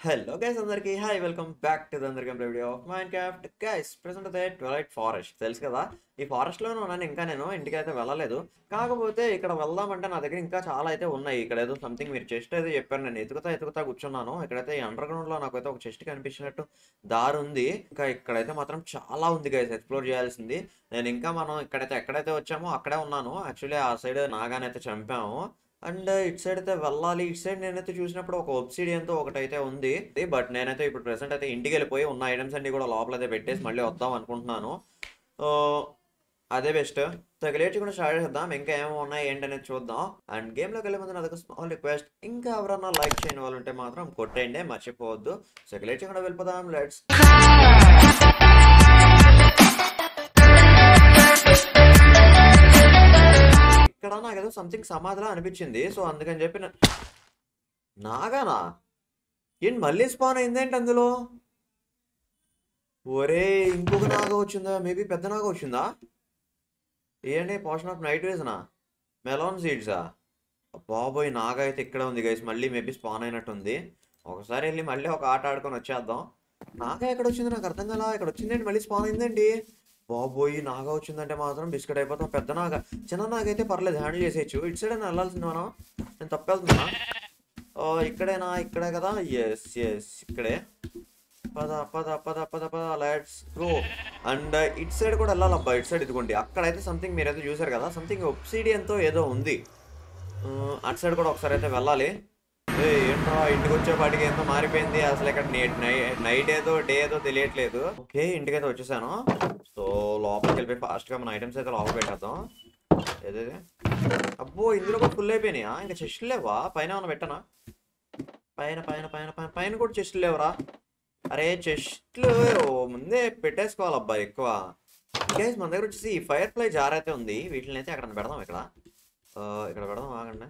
Hello guys అందరికి hi welcome back to అందరి game video of Minecraft guys present అదే twilight forest తెలుసు కదా ఈ ఫారెస్ట్ లోనే ఉన్నాను ఇంకా నేను ఇంటికి అయితే వెళ్ళలేదు కాకపోతే ఇక్కడ వెళ్దామంటే నా దగ్గర ఇంకా చాలా అయితే ఉన్నాయి ఇక్కడ ఏదో సంథింగ్ మీరు చెస్ట్ అయితే చెప్పారు నేను ఎతుకుతా ఎతుకుతా కూర్చున్నాను ఇక్కడైతే ఈ అండర్ గ్రౌండ్ లో నాకైతే ఒక చెస్ట్ కనిపించినట్టు దారి ఉంది ఇంకా ఇక్కడైతే మాత్రం చాలా ఉంది గైస్ ఎక్స్ప్లోర్ చేయాల్సింది నేను ఇంకా మనం ఇక్కడైతే ఎక్కడైతే వచ్చామో అక్కడే ఉన్నాను యాక్చువల్లీ ఆ సైడ్ నాగానైతే చంపాము అండ్ ఇటు సైడ్ అయితే వెళ్ళాలి ఇటు సైడ్ నేనైతే చూసినప్పుడు ఒక obsidian తో ఒకటైతే ఉంది బట్ నేనైతే ఇప్పుడు ప్రెసెంట్ అయితే ఇంటికి వెళ్ళిపోయి ఉన్న ఐటమ్స్ అన్ని కూడా లోపల అయితే పెట్టేసి మళ్ళీ వద్దాం అనుకుంటున్నాను ఆ, అదే బెస్ట్ లేచి కూడా స్టార్ట్ చేద్దాం ఇంకా ఏమో ఉన్నాయి ఏంటనేది చూద్దాం అండ్ గేమ్లోకి వెళ్ళే ముందు నాదొక స్మాల్ రిక్వెస్ట్ ఇంకా ఎవరన్నా లైక్ చేయని వాళ్ళు ఉంటే మాత్రం కొట్టేయండి మర్చిపోవద్దు సో లేచి కూడా వెళ్ళిపోదాం లెట్స్ ఇక్కడ నాకు ఏదో సంథింగ్ సమాధిలా అనిపించింది సో అందుకని చెప్పి నా- నాగానా ఏంటి మళ్ళీ స్పాన్ అయిందేంటి అందులో ఒరే ఇంకొక నాగా వచ్చిందా మేబీ పెద్ద నాగా వచ్చిందా ఏంటి పోషన్ ఆఫ్ నైట్ వేసనా మెలాన్ సీడ్సా బాబోయ్ నాగా అయితే ఇక్కడ ఉంది గైస్ మళ్ళీ మేబీ స్పాన్ అయినట్టుంది ఒకసారి వెళ్ళి మళ్ళీ ఒక ఆట ఆడుకొని వచ్చేద్దాం నాగా ఎక్కడ వచ్చింది నాకు అర్థం కాలా ఇక్కడ వచ్చిందేంటి మళ్ళీ స్పాన్ అయిందేంటి బాబోయ్ నాగా వచ్చిందంటే మాత్రం బిస్కెట్ అయిపోతాం పెద్ద నాగా చిన్న నాగైతే పర్లేదు హ్యాండిల్ చేసేయచ్చు ఇటు సైడ్ అయినా వెళ్ళాల్సింది మనం నేను తప్పెళ్తున్నా ఓ ఇక్కడేనా ఇక్కడే కదా ఎస్ ఎస్ ఇక్కడే పద పద పద పద పద లెట్స్ గో అండ్ ఇటు సైడ్ కూడా వెళ్ళాలబ్బా ఇటు సైడ్ ఇదిగోండి అక్కడైతే సంథింగ్ మీరైతే చూసారు కదా సంథింగ్ ఒప్సిడియన్తో ఏదో ఉంది ఆ, అటు సైడ్ కూడా ఒకసారి అయితే వెళ్ళాలి ఏ ఏంట్రా ఇంటికి వచ్చేపాటికి ఏందో మారిపోయింది అసలు ఇక్కడ నైట్ ఏదో డే ఏదో తెలియట్లేదు ఓకే ఇంటికైతే వచ్చేసాను సో లోపలికి వెళ్ళిపోయి ఫాస్ట్గా మన ఐటమ్స్ అయితే లోపల పెట్టేద్దాం ఏదేది అబ్బో ఇందులో కూడా ఫుల్ అయిపోయినాయా ఇంకా చెస్ట్ లేవా పైన ఏమైనా పెట్టనా పైన పైన పైన పైన పైన కూడా చెస్ట్ లేవరా అరే చెస్ట్లు ముందే పెట్టేసుకోవాలబ్బా ఎక్కువ గైస్ మన దగ్గర వచ్చేసి ఈ ఫైర్ ఫ్లై జార్ అయితే ఉంది వీటిని అయితే అక్కడ పెడదాం ఇక్కడ ఆ, ఇక్కడ పెడదాం ఆగండి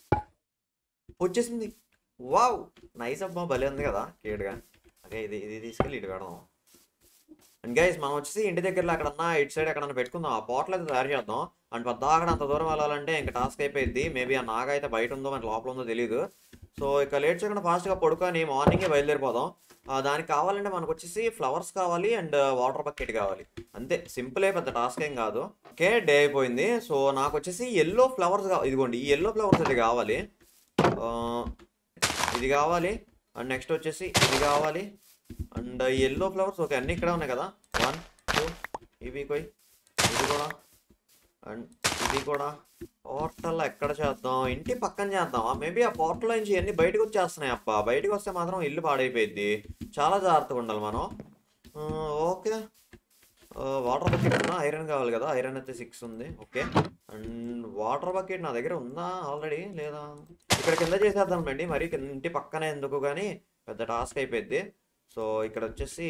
వచ్చేసింది వావ్ నైస్ అబ్బా భలే ఉంది కదా కేడుగా అదే ఇది ఇది తీసుకెళ్ళి ఇటు పెడదాం అండ్ గైస్ మనం వచ్చేసి ఇంటి దగ్గరలో అక్కడన్నా ఇటు సైడ్ ఎక్కడన్నా పెట్టుకుందాం ఆ పోర్టల్ అయితే తయారు చేద్దాం అండ్ పెద్ద అక్కడ అంత దూరం వెళ్ళాలంటే ఇంకా టాస్క్ అయిపోయింది మేబీ ఆ నాగ అయితే బయట ఉందో మన లోపల ఉందో తెలియదు సో ఇక లేట్ చేయకుండా ఫాస్ట్గా పడుకొని మార్నింగే బయలుదేరిపోదాం ఆ, దానికి కావాలంటే మనకు వచ్చేసి ఫ్లవర్స్ కావాలి అండ్ వాటర్ బకెట్ కావాలి అంతే సింపుల్ పెద్ద టాస్క్ ఏం కాదు ఓకే డే అయిపోయింది సో నాకు వచ్చేసి ఎల్లో ఫ్లవర్స్ ఇదిగోండి ఈ ఎల్లో ఫ్లవర్స్ అయితే కావాలి ఆ, ఇది కావాలి అండ్ నెక్స్ట్ వచ్చేసి ఇది కావాలి అండ్ ఎల్లో ఫ్లవర్స్ ఓకే అన్ని ఇక్కడ ఉన్నాయి కదా వన్ టూ ఇవి కొయ్ ఇది కూడా అండ్ ఇది కూడా పోర్టల్ ఎక్కడ చేద్దాం ఇంటి పక్కన చేద్దామా మేబీ ఆ పోర్టల్ నుంచి అన్ని బయటకు వచ్చేస్తున్నాయి అప్ప బయటకు వస్తే మాత్రం ఇల్లు పాడైపోయింది చాలా జాగ్రత్తగా ఉండాలి మనం ఆ, ఓకే వాటర్ బకెట్ ఉన్నా ఐరన్ కావాలి కదా ఐరన్ అయితే సిక్స్ ఉంది ఓకే అండ్ వాటర్ బకెట్ నా దగ్గర ఉందా ఆల్రెడీ లేదా ఇక్కడ కింద చేసేద్దాం అండి మరి కింద ఇంటి పక్కనే ఎందుకు కానీ పెద్ద టాస్క్ అయిపోయింది సో ఇక్కడ వచ్చేసి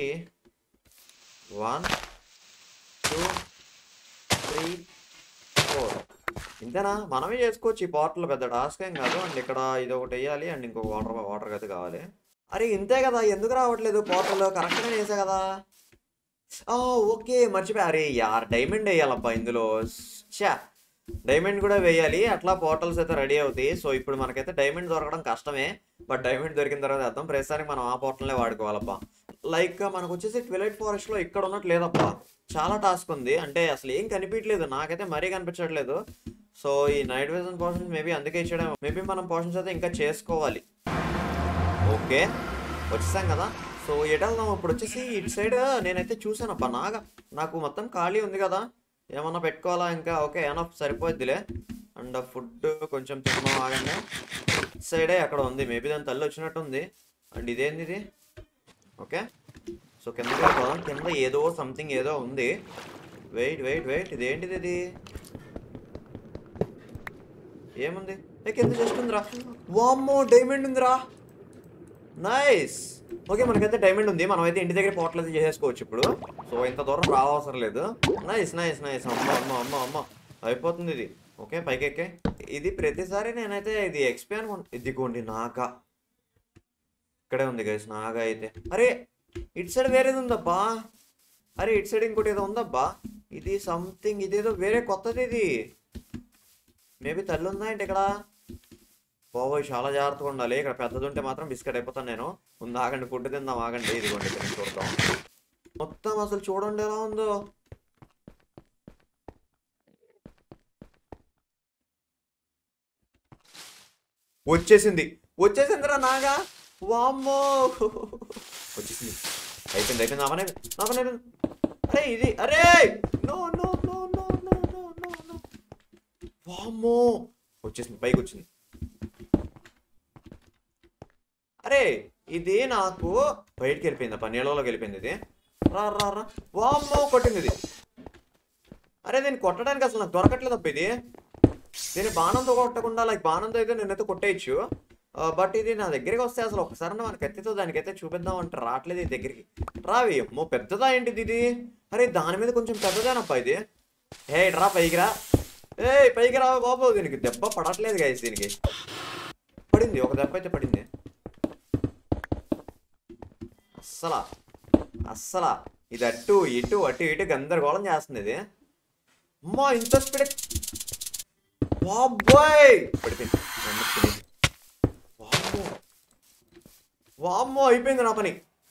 వన్ టూ త్రీ ఫోర్ ఇంతేనా మనమే చేసుకోవచ్చు ఈ పోర్టల్ పెద్ద టాస్క్ ఏం కాదు అండ్ ఇక్కడ ఇది ఒకటి వేయాలి అండ్ ఇంకొక వాటర్ వాటర్ అయితే కావాలి అరే ఇంతే కదా ఎందుకు రావట్లేదు పోర్టల్ కరెక్ట్గా వేసా కదా ఆ, ఓకే మర్చిపోయా అరే యార్ డైమండ్ వేయాలబ్బా ఇందులో చా డైమండ్ కూడా వేయాలి అట్లా పోర్టల్స్ అయితే రెడీ అవుతాయి సో ఇప్పుడు మనకైతే డైమండ్ దొరకడం కష్టమే బట్ డైమండ్ దొరికిన తర్వాత అర్థం ప్రస్తుతానికి మనం ఆ పోర్టల్నే వాడుకోవాలబ్బా లైక్ మనకు వచ్చేసి ట్విలైట్ ఫారెస్ట్ లో ఇక్కడ ఉన్నట్టు లేదబ్బా చాలా టాస్క్ ఉంది అంటే అసలు ఏం కనిపించలేదు నాకైతే మరీ కనిపించట్లేదు సో ఈ నైట్ విజన్ పోర్షన్స్ మేబీ అందుకే ఇచ్చడం మేబీ మనం పోర్షన్స్ అయితే ఇంకా చేసుకోవాలి ఓకే వచ్చేసాం కదా సో ఎటు వెళ్దాం ఇప్పుడు వచ్చేసి ఇటు సైడ్ నేనైతే చూసాను అబ్బా నాగా నాకు మొత్తం ఖాళీ ఉంది కదా ఏమన్నా పెట్టుకోవాలా ఇంకా ఓకే ఏమన్నా సరిపోద్దిలే అండ్ ఫుడ్ కొంచెం తిన్నాం ఆగండి ఇటు సైడే అక్కడ ఉంది మేబీ దాని తల్లి వచ్చినట్టు ఉంది అండ్ ఇదేంది ఇది ఓకే సో కిందకి వెళ్ళిపోదాం కింద ఏదో సంథింగ్ ఏదో ఉంది వెయిట్ వెయిట్ వెయిట్ ఇదేంటిది ఇది ఏముంది ఏ కింద జస్ట్ ఉందిరా వామ్మో డైమండ్ ఉందిరా నైస్ ఓకే మనకైతే డైమండ్ ఉంది మనం అయితే ఇంటి దగ్గర పోర్టల్ అయితే చేసేసుకోవచ్చు ఇప్పుడు సో ఇంత దూరం రావసరం లేదు నైస్ నైస్ నైస్ అమ్మ అమ్మ అమ్మ అమ్మ అయిపోతుంది ఇది ఓకే పైకి ఎక్కే ఇది ప్రతిసారి నేనైతే ఇది ఎక్స్పీ అనుకుంటా ఇదిగోండి నాగా ఇక్కడే ఉంది గైస్ నాగా అయితే అరే ఇటు సైడ్ వేరేది ఉందబ్బా అరే ఇటు సైడ్ ఇంకోటి ఏదో ఉందబ్బా ఇది సంథింగ్ ఇదేదో వేరే కొత్తది ఇది మేబీ తల్లి ఉందా ఏంటి ఇక్కడ బాబోయ్ చాలా జాగ్రత్తగా ఉండాలి ఇక్కడ పెద్దది ఉంటే మాత్రం బిస్కెట్ అయిపోతాను నేను ముందు ఆగండి ఫుడ్ తిందాం ఆగండి ఇదిగోండి ఇక్కడ నుంచి చూద్దాం మొత్తం అసలు చూడండి ఎలా ఉందో వచ్చేసింది వచ్చేసిందిరా నాగా వామ్మో వచ్చేసింది అయిపోయింది అయిపోయింది అవనే అవనే అరే ఇది అరే no no no no no no no no వామ్మో వచ్చేసింది పైకి వచ్చింది అరే ఇది నాకు బయటికి వెళ్ళిపోయింది అప్ప నీళ్ళలోకి వెళ్ళిపోయింది ఇది రా రా రా వామ్మో కొట్టింది ఇది అరే దీన్ని కొట్టడానికి అసలు నాకు దొరకట్లేదు అప్ప ఇది దీన్ని బాణంతో కొట్టకుండా లైక్ బాణంతో అయితే నేనైతే కొట్టేయచ్చు బట్ ఇది నా దగ్గరికి వస్తే అసలు ఒకసారి మన కత్తితో దానికైతే చూపిద్దాం అంటే రావట్లేదు ఇది దగ్గరికి రావి అమ్మో పెద్దదా ఏంటిది ఇది అరే దాని మీద కొంచెం పెద్దదేనప్పా ఇది ఏ రా పైకి రా ఏ పైకి రా బాబు దీనికి దెబ్బ పడట్లేదు గాయస్ దీనికి పడింది ఒక దెబ్బ అయితే పడింది అస్సలా అస్సలా ఇది అటు ఇటు అటు ఇటు గందరగోళం చేస్తుంది ఇది అమ్మా ఇంత స్పీడ్ బాబాయ్ పడిపోయింది నమ్మచ్చింది వామ్మో వామ్మో అయిపోయింది నా పని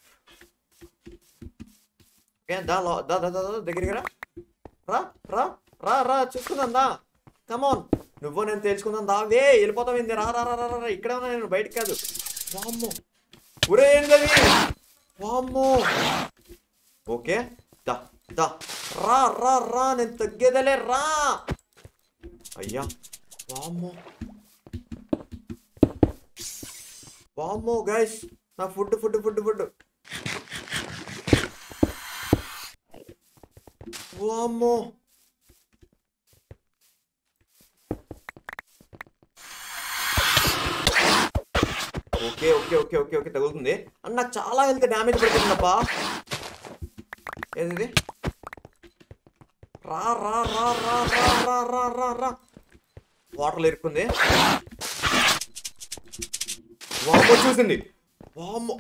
ఓకే దా లో- దా దా దా దా, దగ్గరికి రా రా రా రా రా చూసుకుందాం దా కమోన్ నువ్వు నేను తెలుసుకుందాం దా వే వెళ్ళిపోతాం ఏంది రా రా రా రా రా ఇక్కడే ఉన్నా నేను బయటికి కాదు వామ్మో ఒరే ఏంటది వామ్మో ఓకే దా దా రా రా రా నేను తగ్గేదలే రా అయ్యా వామ్మో వామ్మో గైస్ నా ఫుడ్ ఫుడ్ ఫుడ్ ఫుడ్ వామ్మో okay okay okay okay okay తగులుతుంది అండ్ నాకు చాలా హెల్త్ డ్యామేజ్ పడుతుందప్ప ఏది రా రా రా రా రా రా రా రా రా వాటర్లో ఇరుక్కుంది వామ్మో చూసింది వామ్మో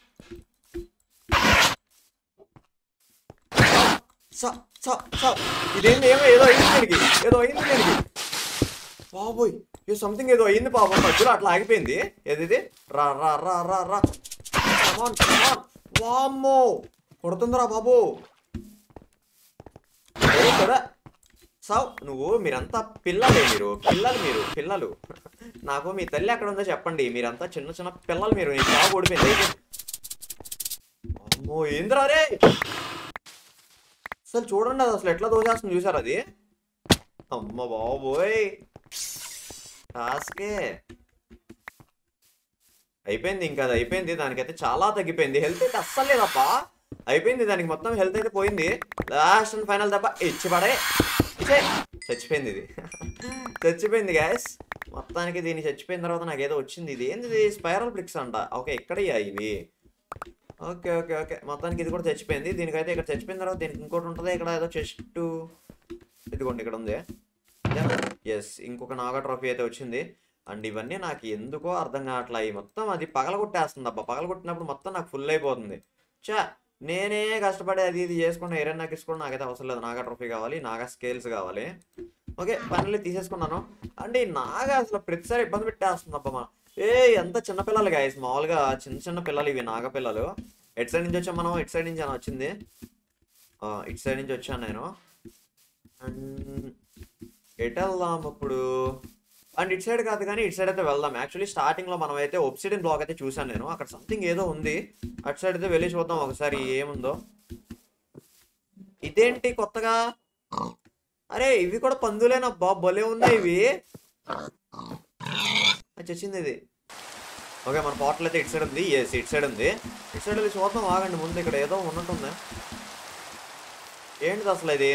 స స స ఇదేంటి ఏమో ఏదో అయింది దీనికి ఏదో అయింది దీనికి బాబోయ్ ఏ సంథింగ్ ఏదో అయింది పాపం మధ్యలో అట్లా ఆగిపోయింది ఏది ఇది? రా రా రా రా రా Come on, come on. వామ్మో కొడుతుందిరా బాబు ఏ కూడా సావ్ నువ్వు మీరంతా పిల్లలే మీరు పిల్లలు మీరు పిల్లలు నాకు మీ తల్లి ఎక్కడ ఉందో చెప్పండి మీరంతా చిన్న చిన్న పిల్లలు మీరు నీ చావు ఓడిపోయింది అయితే అమ్మో ఏంద్రా రే అసలు చూడండి అది అసలు ఎట్లా దోచేస్తుంది చూసారు అది అమ్మ బాబోయ్ టాస్కే అయిపోయింది ఇంకా అది అయిపోయింది దానికైతే చాలా తగ్గిపోయింది హెల్త్ అయితే అస్సలు లేదప్పా అయిపోయింది దానికి మొత్తం హెల్త్ అయితే పోయింది లాస్ట్ అండ్ ఫైనల్ దెబ్బ ఇచ్చి పడే ఇచ్చే చచ్చిపోయింది ఇది చచ్చిపోయింది గ్యాస్ మొత్తానికి దీన్ని చచ్చిపోయిన తర్వాత నాకు ఏదో వచ్చింది ఇది ఏంది ఇది స్పైరల్ బ్రిక్స్ అంట ఓకే ఇక్కడయ్యా ఇవి ఓకే ఓకే ఓకే మొత్తానికి ఇది కూడా చచ్చిపోయింది దీనికైతే ఇక్కడ చచ్చిపోయిన తర్వాత దీనికి ఇంకోటి ఉంటుంది ఇక్కడ ఏదో చెస్ట్ ఇదిగోండి ఇక్కడ ఉంది ఎస్ ఇంకొక నాగా ట్రోఫీ అయితే వచ్చింది అండ్ ఇవన్నీ నాకు ఎందుకో అర్థం కావట్లా ఈ మొత్తం అది పగలగొట్టేస్తుంది అబ్బా పగలగొట్టినప్పుడు మొత్తం నాకు ఫుల్ అయిపోతుంది చా నేనే కష్టపడి అది ఇది చేసుకున్న ఏరైనా నాకు ఇసుకోవడం నాకైతే అవసరం లేదు నాగా ట్రోఫీ కావాలి నాగా స్కేల్స్ కావాలి ఓకే పనులు తీసేసుకున్నాను అంటే ఈ నాగా అసలు ప్రతిసారి ఇబ్బంది పెట్టేస్తుంది అబ్బా మా ఏ ఎంత చిన్న పిల్లలు గాయస్ మామూలుగా చిన్న చిన్న పిల్లలు ఇవి నాగ పిల్లలు ఎటు సైడ్ నుంచి వచ్చాం మనం ఇటు సైడ్ నుంచి అని వచ్చింది ఆ, ఇటు సైడ్ నుంచి వచ్చాను నేను అండ్ ఎటు వెళ్దాం ఇప్పుడు అండ్ ఇటు సైడ్ కాదు కానీ ఇటు సైడ్ అయితే వెళ్దాం యాక్చువల్లీ స్టార్టింగ్ లో మనం అయితే ఒప్సిడియన్ బ్లాక్ అయితే చూసాను నేను అక్కడ సంథింగ్ ఏదో ఉంది అటు సైడ్ అయితే వెళ్ళి చూద్దాం ఒకసారి ఏముందో ఇదేంటి కొత్తగా అరే ఇవి కూడా పందులేనబ్బా భలే ఉన్నాయి ఇవి అది చచ్చింది ఇది ఓకే మన పోర్టల్ అయితే ఇటు సైడ్ ఉంది ఎస్ ఇటు సైడ్ ఉంది ఇటు సైడ్ వెళ్ళి చూద్దాం ఆగండి ముందు ఇక్కడ ఏదో ఉన్నట్టుంది ఏంటిది అసలు ఇది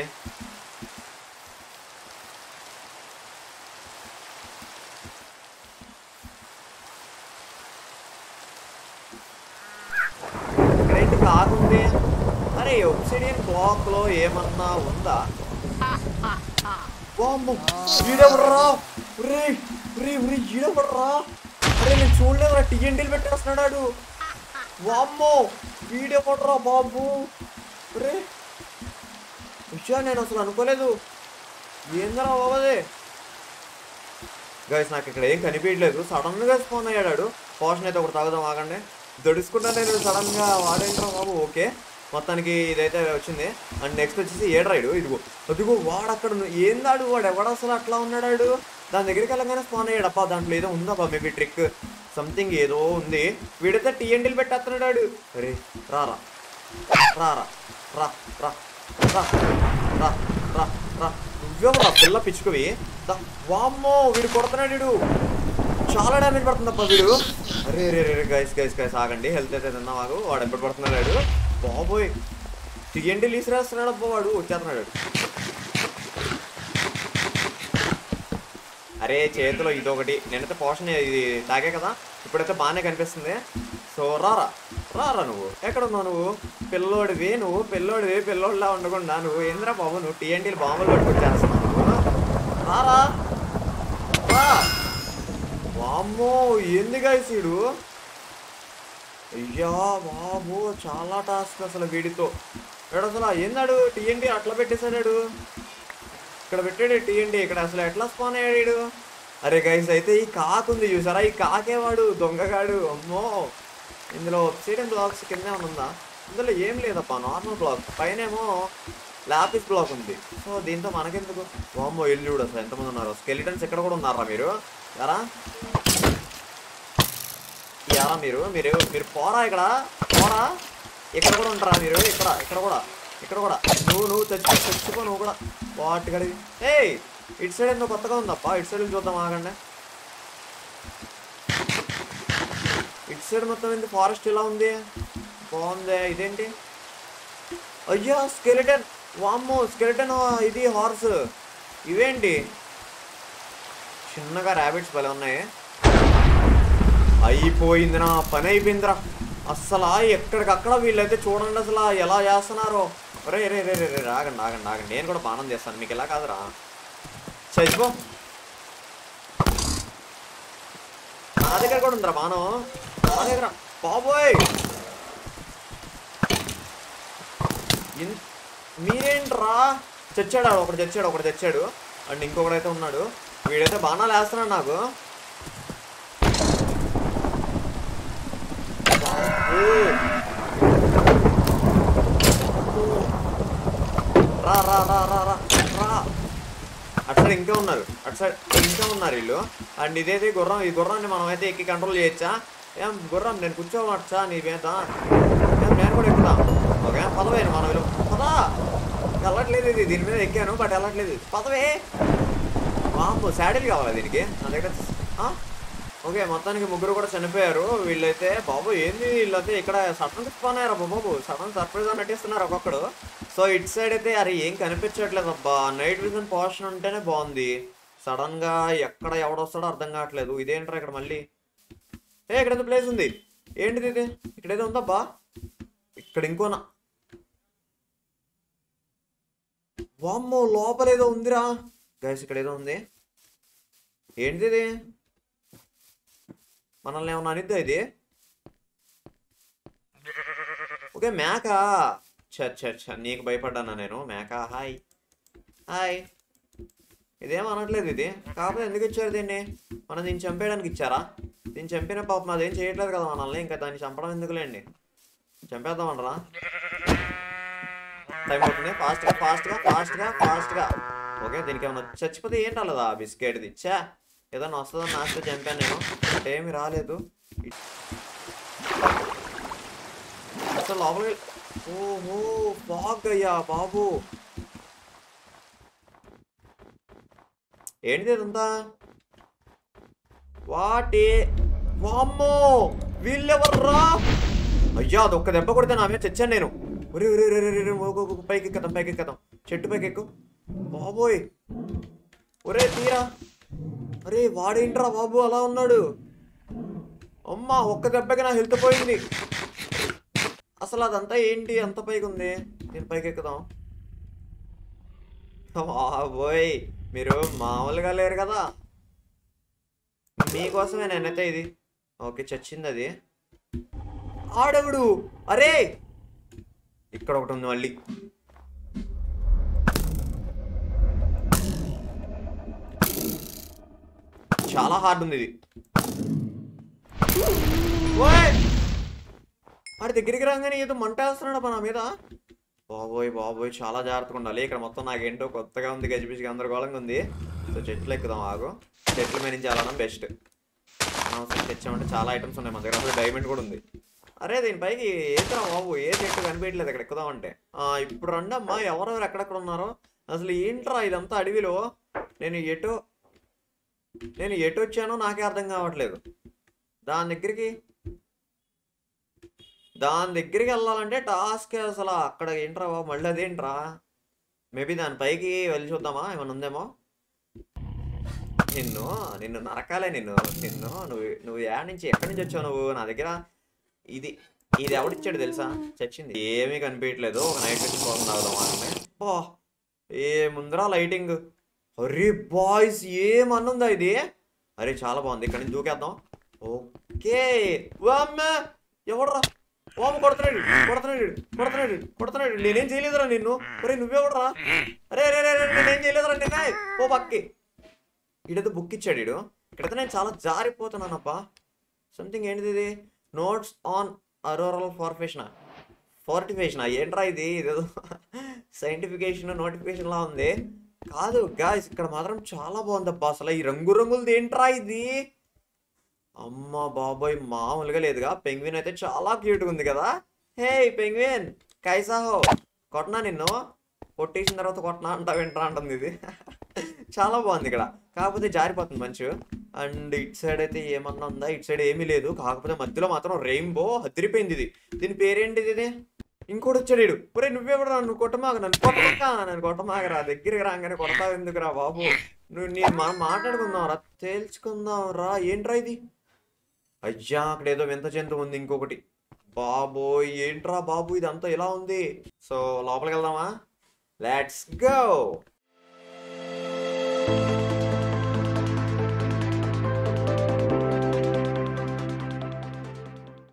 ఇక్కడేంటి కారు ఉంది అరే ఒబ్సిడియన్ బ్లాక్ లో ఏమన్నా ఉందా వామ్మో, ఈడెవర్రా? ఒరేయ్, ఒరేయ్, ఒరేయ్, ఈడెవర్రా? అరే నేను చూడలేదురా టీఎన్టీలు పెట్టేస్తున్నాడు ఆడు. వామ్మో వీడెవడ్రా బాబు ఒరే విషయం నేను అసలు అనుకోలేదు ఏందరా బాబదే గైస్ నాకు ఇక్కడ ఏం కనిపించలేదు సడన్ గా స్పాన్ అయ్యాడు పోషన్ అయితే ఒకటి తాగుదాం ఆగండి దొడుచుకుంటా నేను సడన్ గా వాడేంట్రా బాబు ఓకే మొత్తానికి ఇదైతే వచ్చింది అండ్ నెక్స్ట్ వచ్చేసి ఏడ్రాయిడు ఇదిగో అదిగో వాడు అక్కడ ఉన్న- ఏందాడు వాడు ఎవడు అసలు అట్లా ఉన్నాడాడు దాని దగ్గరికి వెళ్ళగానే స్పాన్ అయ్యాడు అప్ప దాంట్లో ఏదో ఉందబ్బా మేబీ ట్రిక్ సంథింగ్ ఏదో ఉంది వీడైతే టీఎండీలు పెట్టేస్తున్నాడు అరే రారా రారా రా రా రా రా రా రా నువ్వెవరా పిల్ల పిచ్చుకవి దా, వామ్మో వీడు కొడుతున్నాడు వీడు చాలా డ్యామేజ్ పడుతుందప్ప వీడు అరే రే రే గైస్ గైస్ గైస్ ఆగండి హెల్త్ అయితే తిన్నా మాకు వాడు ఎప్పుడు పడుతున్నాడు బాబోయ్ టీఎండీ లీసిరేస్తున్నాడు అబ్బా వాడు వచ్చేస్తున్నాడు అరే చేతిలో ఇదొకటి నేనైతే పోషన్ ఇది తాగే కదా ఇప్పుడైతే బాగానే కనిపిస్తుంది సో రారా రారా నువ్వు ఎక్కడ ఉన్నావు నువ్వు పిల్లోడివి నువ్వు పిల్లోడివి పిల్లోడిలా ఉండకుండా నువ్వు ఏంద్రా బాబు నువ్వు టీఎన్టీలు బాంబులు పట్టుకొచ్చేస్తున్నావు నువ్వు రారా రా వామ్మో ఏంది గాయసీడు అయ్యా బాబు చాలా టాస్క్ అసలు వీడితో వీడు అసలు ఏందాడు టీఎన్టీ అట్లా పెట్టేశాడు ఇక్కడ పెట్టాడు టీఎన్టీ ఇక్కడ అసలు ఎట్లా స్పాన్ అయ్యాడు వీడు? అరే గైస్ అయితే ఈ కాకు ఉంది చూసారా ఈ కాకేవాడు దొంగగాడు అమ్మో ఇందులో ఒప్సీడియన్ బ్లాక్స్ కింద ఏమైనా ఉందా ఇందులో ఏం లేదప్పా నార్మల్ బ్లాక్ పైనేమో లాపిస్ బ్లాక్ ఉంది సో దీంతో మనకెందుకు వామ్మో ఇల్లు చూడు అసలు ఎంతమంది ఉన్నారు స్కెలిటన్స్ ఎక్కడ కూడా ఉన్నారా మీరు ఎరా ఎరా మీరు మీరు మీరు పోరా ఇక్కడ పోరా ఇక్కడ కూడా ఉంటారా మీరు ఇక్కడ ఇక్కడ కూడా ఇక్కడ కూడా నువ్వు నువ్వు తెచ్చి తెచ్చుకో నువ్వు కూడా వాటి కడిగి ఏయ్ ఇటు సైడ్ ఎందుకు కొత్తగా ఉందప్ప ఇటు సైడ్ చూద్దాం ఆగండి ఇటు సైడ్ మొత్తం ఏంటి ఫారెస్ట్ ఇలా ఉంది బాగుంది ఇదేంటి అయ్యా స్కెలిటన్ వామ్మో స్కెలిటన్ ఇది హార్స్ ఇవేంటి చిన్నగా ర్యాబిట్స్ భలే ఉన్నాయి అయిపోయిందిరా పని అయిపోయిందిరా అస్సలు ఎక్కడికక్కడ వీళ్ళైతే చూడండి అసలు ఎలా చేస్తున్నారో రే రే రే రే రే ఆగండి ఆగండి ఆగండి నేను కూడా బాణం చేస్తాను మీకు ఎలా కాదురా చచ్చిపో నా దగ్గర కూడా ఉందిరా బాణం నా దగ్గర బాబోయ్ ఇన్- మీరేంట్రా చచ్చాడు ఆడు, ఒకడు చచ్చాడు ఒకడు చచ్చాడు అండ్ ఇంకొకడైతే ఉన్నాడు వీడైతే బాణాలు వేస్తున్నాడు నాకు ఓ. రా రా రా రా రా రా అటు సైడ్ ఇంకా ఉన్నారు అటు సైడ్ ఇంకా ఉన్నారు వీళ్ళు అండ్ ఇదైతే గుర్రం ఈ గుర్రాన్ని మనం అయితే ఎక్కి కంట్రోల్ చేయొచ్చా ఏం గుర్రం నేను కూర్చోవచ్చా నీ మీద ఏం నేను కూడా ఎక్కుదా ఓకే పదవేను మనం వీళ్ళు పదా వెళ్ళట్లేదు ఇది దీని మీద ఎక్కాను బట్ వెళ్ళట్లేదు పదవే వాము శాడిల్ కావాలా దీనికి నా దగ్గర ఆ? ఓకే మొత్తానికి ముగ్గురు కూడా చనిపోయారు వీళ్ళైతే బాబు ఏంది వీళ్ళైతే ఇక్కడ సడన్ స్పాన్ అయ్యారు బాబు సడన్ సర్ప్రైజ్ అని నటిస్తున్నారు ఒక్కొక్కడు సో ఇటు సైడ్ అయితే అరే ఏం కనిపించట్లేదు అబ్బా నైట్ విజన్ పోర్షన్ ఉంటేనే బాగుంది సడన్ గా ఎక్కడ ఎవడొస్తాడో అర్థం కావట్లేదు ఇదేంట్రా ఇక్కడ మళ్ళీ ఏ ఇక్కడ ఏదో ప్లేస్ ఉంది ఏంటిది ఇది ఇక్కడ ఏదో ఉందబ్బా ఇక్కడ ఇంకోనా వామ్మో లోపల ఏదో ఉందిరా గైస్ ఇక్కడ ఏదో ఉంది ఏంటిది ఇది మనల్ని ఏమన్నా అనిద్దా ఇది ఓకే మేక చ చ చ నీకు భయపడ్డానా నేను మేక హాయ్ హాయ్ ఇదేం అనట్లేదు ఇది కాకపోతే ఎందుకు ఇచ్చారు దీన్ని మనం దీన్ని చంపేయడానికి ఇచ్చారా దీన్ని చంపిన పాపం అదేం చేయట్లేదు కదా మనల్ని ఇంకా దాన్ని చంపడం ఎందుకులేండి చంపేద్దామంటారా టైం అవుతుంది ఫాస్ట్గా ఫాస్ట్గా ఫాస్ట్గా ఫాస్ట్గా ఓకే దీనికి ఏమన్నా చచ్చిపోతే ఏంటి అలా బిస్కెట్ది ఇచ్చా ఏదన్నా వస్తుందని నాస్తో చంపాను నేను బట్ ఏమి రాలేదు అసలు లోపలికి ఓహో ఫాగ్ అయ్యా బాబు ఏంటిది ఇదంతా వాటి వామ్మో వీళ్ళెవర్రా అయ్యా అది ఒక్క దెబ్బ కొడితే నా మీద చచ్చాను నేను ఒరే ఒరే ఒరే ఒరే, ఒరే ఓ, ఓ, ఓ, పైకి ఎక్కదాం పైకి ఎక్కదాం చెట్టు పైకి ఎక్కు బాబోయ్ ఒరే తీరా అరే వాడేంట్రా బాబు అలా ఉన్నాడు అమ్మా ఒక్క దెబ్బకి నా హెల్త్ పోయింది అసలు అదంతా ఏంటి అంత పైకి ఉంది నేను పైకి ఎక్కుదాం బాబోయ్ మీరు మామూలుగా లేరు కదా మీకోసమే నేనైతే ఇది ఓకే చచ్చింది అది ఆడవుడు అరే ఇక్కడ ఒకటి ఉంది మళ్ళీ చాలా హార్డ్ ఉంది ఇది ఓయ్! వాడి దగ్గరికి రాగానే ఏదో మంట వేస్తున్నాడు నా మీద బాబోయ్ బాబోయ్ చాలా జాగ్రత్తగా ఉండాలి ఇక్కడ మొత్తం నాకేంటో కొత్తగా ఉంది గజిబిజి గందరగోళంగా ఉంది సో చెట్లు ఎక్కుదాం ఆగు చెట్ల మీద నుంచి వెళ్ళడం బెస్ట్ అనవసరం తెచ్చామంటే చాలా ఐటమ్స్ ఉన్నాయి మన దగ్గర అసలు డైమండ్ కూడా ఉంది అరే దీనిపైకి ఏతరా బాబు ఏ చెట్టు కనిపించట్లేదు ఇక్కడ ఎక్కుదామంటే ఆ, ఇప్పుడు రండి అమ్మా ఎవరెవరు ఎక్కడెక్కడ ఉన్నారో అసలు ఏంట్రా ఇదంతా అడవిలో నేను ఎటు నేను ఎటు వచ్చానో నాకే అర్థం కావట్లేదు దాని దగ్గరికి దాని దగ్గరికి వెళ్ళాలంటే టాస్క్ అసలు అక్కడ ఏంట్రా బాబు మళ్ళీ అదేంట్రా మేబీ దాని పైకి వెళ్ళి చూద్దామా ఏమైనా ఉందేమో నిన్ను నిన్ను నరకాలే నిన్ను నిన్ను నువ్వు నువ్వు ఏ నుంచి ఎక్కడి నుంచి వచ్చావు నువ్వు నా దగ్గర ఇది ఇది ఎవడిచ్చాడు తెలుసా చచ్చింది ఏమీ కనిపించట్లేదు ఒక నైట్ వచ్చి కోసం తాగుదాం అంటే ఓ ఏముందిరా లైటింగ్ అరే బాయ్స్ ఏమన్నుందా ఇది అరే చాలా బాగుంది ఇక్కడ నుంచి దూకేద్దాం ఓకే వామ్మ ఎవడరా ఓమ కొడుతున్నాడు కొడుతున్నాడు కొడుతున్నాడు కొడుతున్నాడు నేనేం చేయలేదురా నిన్ను అరే నువ్వెవడరా అరే అరే అరే అరే, నేనేం చేయలేదురా నిన్న ఓ పక్కి ఈడైతే బుక్ ఇచ్చాడు ఈడు ఇక్కడైతే నేను చాలా జారిపోతున్నానప్పా సంథింగ్ ఏంటిది ఇది నోట్స్ ఆన్ అరోరల్ ఫార్ఫేషన్ ఫార్టిఫికేషన్ ఏంట్రా ఇది ఇదేదో సైంటిఫికేషన్ నోటిఫికేషన్ లా ఉంది కాదు గాయస్ ఇక్కడ మాత్రం చాలా బాగుందబ్బా అసలు ఈ రంగు రంగులది ఏంట్రా ఇది అమ్మ బాబోయ్ మామూలుగా లేదుగా పెంగ్విన్ అయితే చాలా క్యూట్గా ఉంది కదా హే పెంగ్విన్ కైసాహో కొట్టనా నిన్ను కొట్టేసిన తర్వాత కొట్టనా అంటా వింటా అంటుంది ఇది చాలా బాగుంది ఇక్కడ కాకపోతే జారిపోతుంది మంచు అండ్ ఇట్ సైడ్ అయితే ఏమన్నా ఉందా ఇట్ సైడ్ ఏమీ లేదు కాకపోతే మధ్యలో మాత్రం రెయిన్బో అదిరిపోయింది ఇది దీని పేరేంటిది ఇది ఇంకోటి వచ్చాడు వీడు ఒరే నువ్వెవడు నన్ను కొట్టమాక నన్ను కొట్టమాక నన్ను కొట్టమాకరా దగ్గరికి రాగానే కొడతావు ఎందుకురా బాబు నువ్వు నేను మనం మాట్లాడుకుందాం రా తేల్చుకుందాం రా ఏంట్రా ఇది అయ్యా అక్కడ ఏదో వింత జంతువు ఉంది ఇంకొకటి బాబోయ్ ఏంట్రా బాబు ఇదంతా ఇలా ఉంది సో లోపలికి వెళ్దామా లెట్స్ గో